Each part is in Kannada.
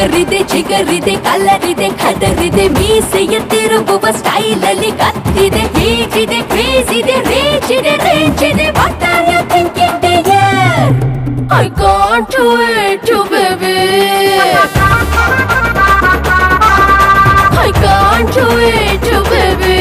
ಫಿಗರ್ ಇದೆ ಜಿಗರ್ ಇದೆ ಕಲರ್ ಇದೆ ಖಡರ್ ಇದೆ ಮೀಸೆಯ ತಿರುಗುವ ಸ್ಟೈಲ್ ಅಲ್ಲಿ ಕತ್ತಿದೆ ಹೀಗಿದೆ ಕ್ರೇಜ್ ಇದೆ ರೇಂಜ್ ಇದೆ ರೇಂಜ್ ಇದೆ what are you thinking dear I can't wait to baby I can't wait to baby.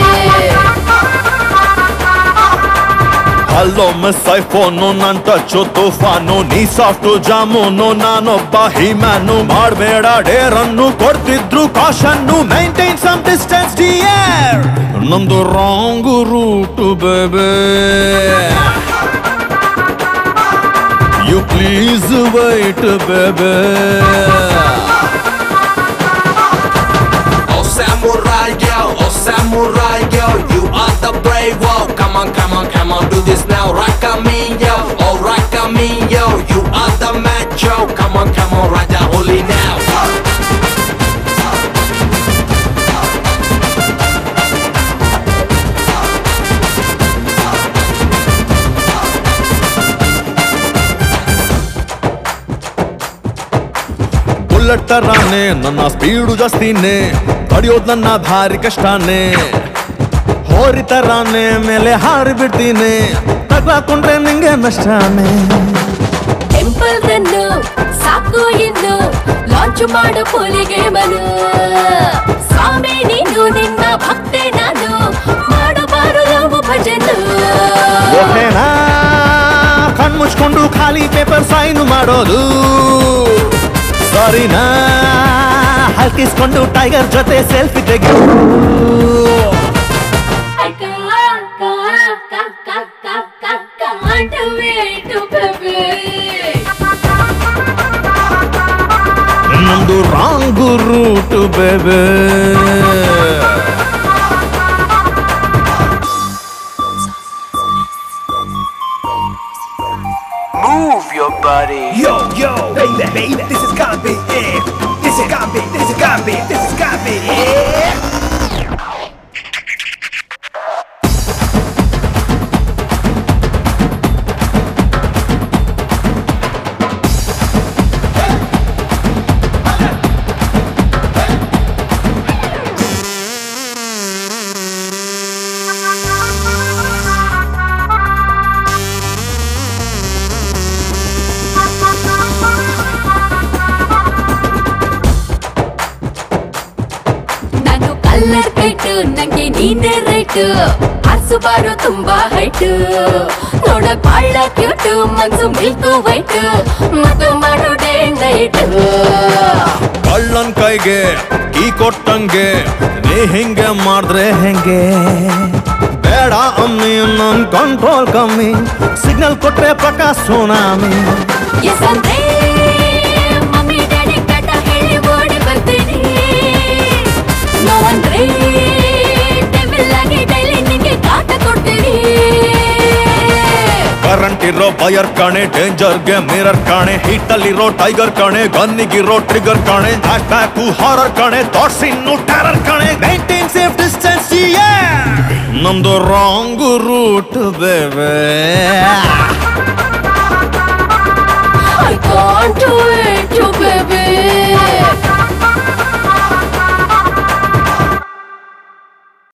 Hello miss iPhone ನನ್ ಟಚ್ಚು ತುಫಾನು ನೀ ಸಾಫ್ಟು ಜಾಮೂನು ನಾನೊಬ್ಬ ಹಿಮ್ಯಾನು ಮಾಡಬೇಡ ಡೇರನ್ನು ಕೊಡ್ತಿದ್ರು ಕಾಶನ್ನು ಮೈಂಟೈನ್ ಸಮ್ ಡಿಸ್ಟೆನ್ಸ್ ಡಿಯರ್ ನಮ್ದು wrong route babe you please wait babe Oh samurai girl, oh samurai girl, you are the brave one. Come on, come on, come on, do this now. Rock me, yo, oh rock me, yo, you are the macho. Come on, come on, Raja Holy now. Bullet ತರಾನೆ ನನ್ನ ಸ್ಪೀಡು ಜಾಸ್ತಿನೇ ತಡಿಯೋದ್ ನನ್ನ ಭಾರಿ ಕಷ್ಟನೇ ಹೋರಿ ತರಾನೆ ಮೇಲೆ ಹಾರಿ ಬಿಡ್ತೀನಿ ತಗ್ಲಾಕೊಂಡ್ರೆ ನಿಂಗೆ ನಷ್ಟನೇ ಟೆಂಪಲ್ ರನ್ನು ಸಾಕು ಇನ್ನು ಲಾಂಚ್ ಮಾಡೋ ಪೋಲಿಗೆ ಮನು ಸ್ವಾಮಿ ನೀನು ನಿನ್ನ ಭಕ್ತೆ ನಾನು ಮಾಡಬಾರು ನಾವು ಭಜನು ಓಕೆನಾ ಕಣ್ ಮುಚ್ಕೊಂಡು ಖಾಲಿ ಪೇಪರ್ ಸೈನ್ ಮಾಡೋದು ಸರಿನಾ ಹಲ್ಕಿಸ್ಕೊಂಡು ಟೈಗರ್ ಜೊತೆ ಸೆಲ್ಫಿ ತೆಗೆದು I can't, can't, can't, can't, can't, can't, can't wait to baby. ನಮ್ದು wrong route babe Move your body. Yo, yo, baby, baby, this is gonna be it. This is gonna be, this is gonna be, this is gonna be it. ನಾನು ಕಲ್ಲರ್ ಕೈಟ್ ನಂಗೆ ನೀನೇ ರೈಟ್ ಹಸು ಬಾರು ತುಂಬಾ ಹೈಟ್ ನೋಡಕ್ ಬಹಳ ಕ್ಯೂಟ್ ಮನ್ಸು ಮಿಲ್ಕು ವೈಟ್ ಮದು ಮಾಡೋ ಡೇ ನೈಟ್ ಕಳ್ಳನ್ ಕೈಗೆ ಕೀ ಕೊಟ್ಟಂಗೆ ನೀ ಹಿಂಗೆ ಮಾಡಿದ್ರೆ ಹೆಂಗೆ ಬೇಡ ಅಮ್ಮಿ ನನ್ ಕಂಟ್ರೋಲ್ ಕಮ್ಮಿ ಸಿಗ್ನಲ್ ಕೊಟ್ರೆ ಪ್ರಕಾಶ್ ಸುನಾಮಿ ಎಸ್ ಅಂದ್ರೆ ಮಮ್ಮಿ ಡ್ಯಾಡಿ ಕಟ ಹೇಳಿ ಓಡಿ ಬರ್ತೀನಿ ನೋ ಅಂದ್ರೆ ಡೆವಿಲ್ ಆಗಿ ಡೈಲಿ ನಿಂಗೆ ಕಾಟ ಕೊಡ್ತೀನಿ ಕರೆಂಟ್ ಇರೋ ಬಯರ್ ಕಾಣೆ ಡೇಂಜರ್ಗೆ ಮಿರರ್ ಕಾಣೆ ಹೀಟ್ ಅಲ್ಲಿರೋ ಟೈಗರ್ ಕಾಣೆ ಗನ್ನಿಗಿರೋ ಟ್ರಿಗರ್ ಕಾಣೆ ಹ್ಯಾಶ್ ಬ್ಯಾಕು ಹಾರರ್ ಕಾಣೆ ಥಾಟ್ಸ್ ಇನ್ನು ಟೆರರ್ ಕಾಣೆ ನೈನ್ಟೀನ್ ಸೇಫ್ ಡಿಸ್ಟೆನ್ಸ್ ನಮ್ದು ರಾಂಗ್ ರೂಟ್ ಬೇಬೆ